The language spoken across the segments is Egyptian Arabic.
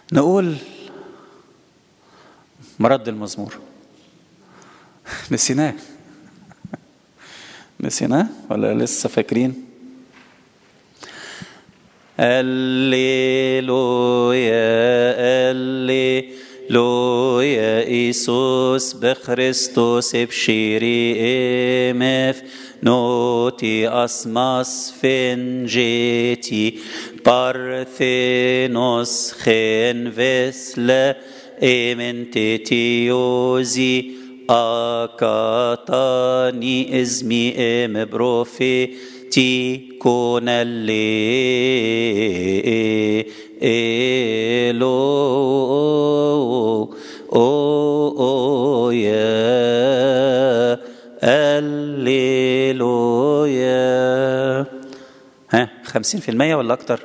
نقول مرد المزمور نسيناه نسيناه ولا لسه فاكرين هللويا هللويا إيسوس بخريستوس بشيري إمف نوتي أسماس فنجيتي بارثينوس خين فيسلا إمنتيتيوزي أكاتاني إزمي إم بروفي تي كون اللي إلو أو أو يا الليلويا ها خمسين في المية ولا أكتر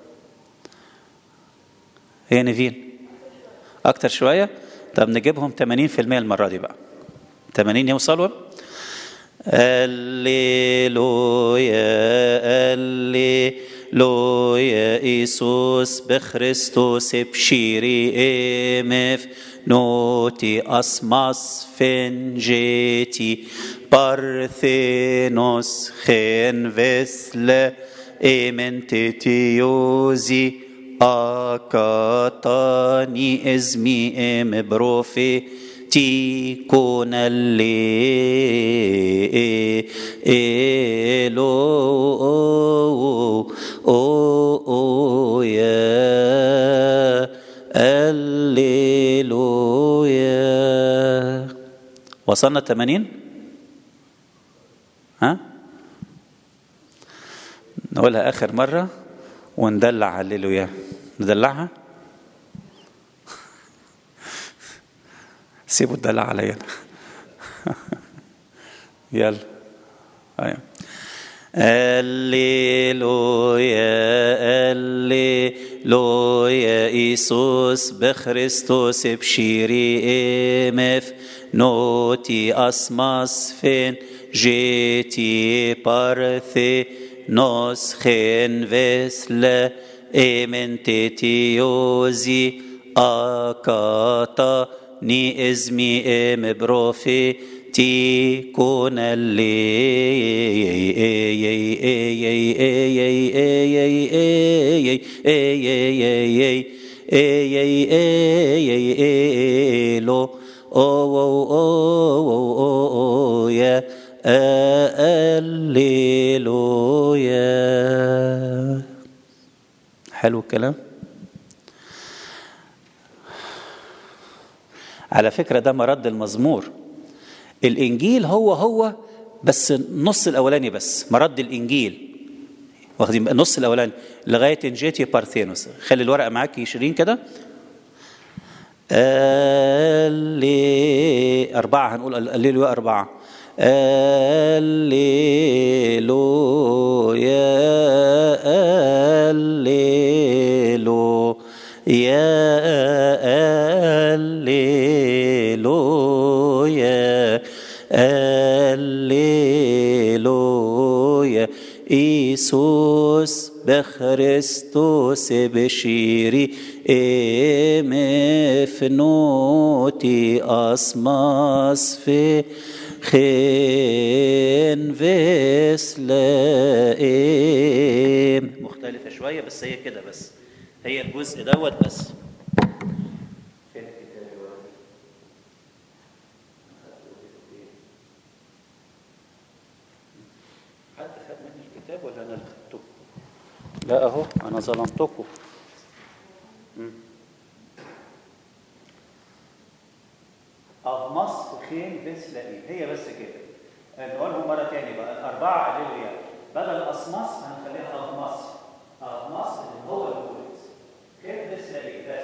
هي نيفين أكتر شوية طب نجيبهم 80% المرة دي بقى 80 يوصلوا هللويا هللويا إيسوس بخريستوس بشيري إمف نوتي أسماس فنجيتي بارثينوس خين فيسل إمنتيتيوزي أكاتاني إزمي إم بروفي تي كون اللي إلو أو أو يا الليلويا وصلنا 80 ها نقولها آخر مرة وندلع هللويا ندلعها سيبوا الدلع عليا يلا ايوه هللويا هللويا إيسوس بخريستوس بشيري إمف نوتي أسماس فين جيتي بارثي نوس خين فيسلا إمنتيتيوزي أكاتا ني ازمي ام بروفي تي كون اللي او او او او يا الليلويا حلو الكلام على فكرة ده مرد المزمور الإنجيل هو هو بس النص الأولاني بس مرد الإنجيل واخدين النص الأولاني لغاية إنجيتي بارثينوس خلي الورقة معاك يشرين كده اللي أربعة هنقول الليلويا أربعة الليلويا الليلو يا الليلويا الليلويا إيسوس بخريستوس بشيري مفنوتي أسماس في خين فيسلائم مختلفة شوية بس هي كده بس هي الجزء دوت بس فين الكتاب حد خد مني الكتاب ولا انا اللي خدته؟ لا اهو انا ظلمتكم أغمص خين فيسلائيم هي بس كده نقولهم مرة تاني بقى الأربعة هللويا بدل أصمص هنخليها أغمص أغمص اللي هو الولد خين فيسلائيم بس